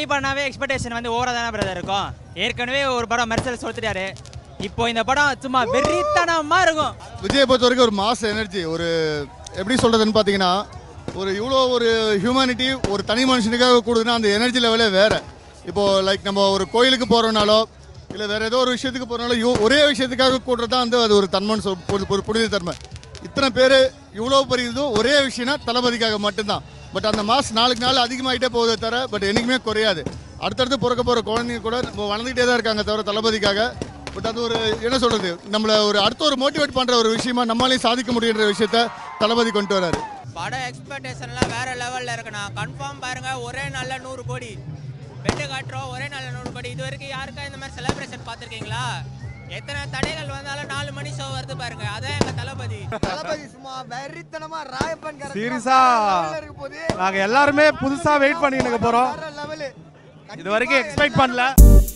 தளி பண்ணாவே எக்ஸ்பெக்டேஷன் வந்து ஓவரா தானே பிரதர் இருக்கும் ஏற்கனவே ஒரு படம் மெர்சல் சொல்லிட்டாரு இப்போ இந்த படம் சும்மா வெறித்தனமா இருக்கும் விஜயை பொறுத்த வரைக்கும் ஒரு மாஸ் எனர்ஜி ஒரு எப்படி சொல்றதுன்னு பார்த்தீங்கன்னா ஒரு இவ்வளோ ஒரு ஹியூமனிட்டி ஒரு தனி மனுஷனுக்காக கூடுதுன்னா அந்த எனர்ஜி லெவலே வேற இப்போ லைக் நம்ம ஒரு கோயிலுக்கு போறோம்னாலோ இல்லை வேற ஏதோ ஒரு விஷயத்துக்கு போறோம்னாலோ யோ- ஒரே விஷயத்துக்காக கூடுறது தான் வந்து அது ஒரு தன்மைன்னு சொல் ஒரு- ஒரு புனித தன்மை இத்தனை பேர் இவ்வளோ பெரிய இதுவும் ஒரே விஷயம்னா தளபதிக்காக மட்டும்தான் பட் அந்த மாஸ் நாளுக்கு நாள் அதிகமாகிட்டே போகுதே தவிர பட் என்னைக்குமே குறையாது அடுத்தடுத்து பிறக்க போகிற குழந்தைங்க கூட நம்ம வளர்ந்துக்கிட்டே தான் இருக்காங்க தவிர தளபதிக்காக பட் அது ஒரு என்ன சொல்றது நம்மள ஒரு அடுத்த ஒரு மோட்டிவேட் பண்ற ஒரு விஷயமா நம்மளாலையும் சாதிக்க முடியுன்ற விஷயத்த தளபதி கொண்டு வராரு படம் எக்ஸ்பெக்டேஷன்லாம் வேற லெவல்ல இருக்குண்ணா கன்ஃபார்ம் பாருங்க ஒரே நல்ல நூறு கோடி பெட்டு காட்டுறோம் ஒரே நல்ல நூறு கோடி இது வரைக்கும் யாருக்கா இந்த மாதிரி செலிப்ரேஷன் பார்த்துருக்கீங்களா எத்தனை தடைகள் வந்தாலும் நாலு மணி ஷோ வருது பாருங்க அதான் எங்க தளபதி தளபதி சும்மா வெறித்தனமா ராயப்பன் சீரியஸா நாங்க எல்லாருமே புதுசா வெயிட் பண்ணிட்டு போறோம் லெவலு இது வரைக்கும் எக்ஸ்பெக்ட் பண்ணல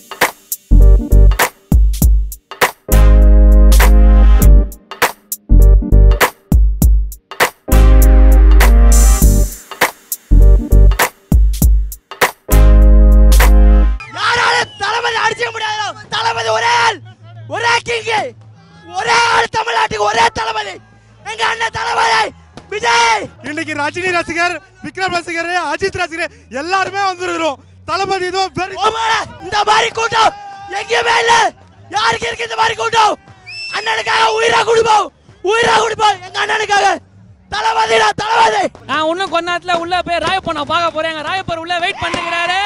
யாராலும் தளபதி அடிச்சிக்க முடியாது தளபதி ஒரே ஆள் ஒரே கிங் ஒரே ஆள் தமிழ்நாட்டுக்கு ஒரே தளபதி எங்க அண்ணன் தளபதி விஜய் இன்னைக்கு ரஜினி ரசிகர் விக்ரம் ரசிகர் அஜித் ரசிகர் எல்லாருமே வந்துருக்கிறோம் தளபதி இதுவும் very- ஓமாடா, இந்த மாதிரி கூட்டம் எங்கேயுமே இல்ல யாருக்கு இருக்கு இந்த மாதிரி கூட்டம் அண்ணனுக்காக உயிரா கொடுப்போம் உயிரா கொடுப்போம் எங்க அண்ணனுக்காக தளபதிடா தளபதி நான் இன்னும் கொஞ்ச நேரத்துல உள்ள போய் ராயப்பனை பார்க்க போறேன் எங்க ராயப்பர் உள்ள வெயிட் பண்ணுகிறாரு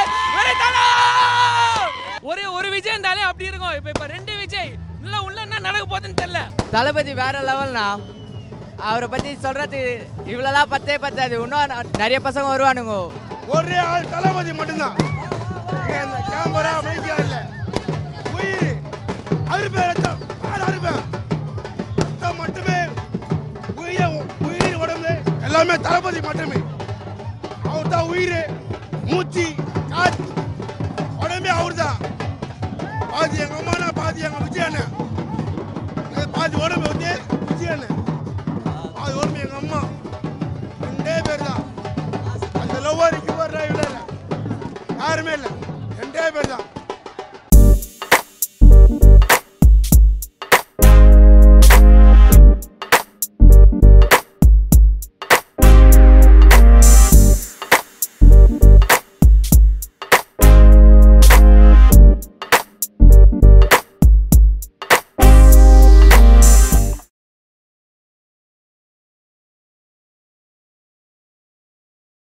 ஒரே ஒரு விஜய் இருந்தாலே அப்படி இருக்கும் இப்ப இப்ப ரெண்டு விஜய் உள்ள உள்ள என்ன நடக்க போகுதுன்னு தெரியல தளபதி வேற லெவல்னா அவரை பத்தி சொல்றது இவ்வளவுலாம் பத்தே பத்தாது இன்னும் நிறைய பசங்க வருவானுங்க ஒரே ஆள் தளபதி மட்டும்தான் இந்த கேமரா அமைதியா இல்ல உயிர் அறுப்பேன் ரத்தம் ஆள் அறுப்பேன் ரத்தம் மட்டுமே உயிர் உயிர் உடம்பு எல்லாமே தளபதி மட்டுமே அவர் தான் உயிர் மூச்சு காற்று உடம்பே அவர் தான் பாதி எங்க அம்மா பாதி எங்க விஜய் அண்ணன் பாதி உடம்பு வந்து விஜய் அண்ணன்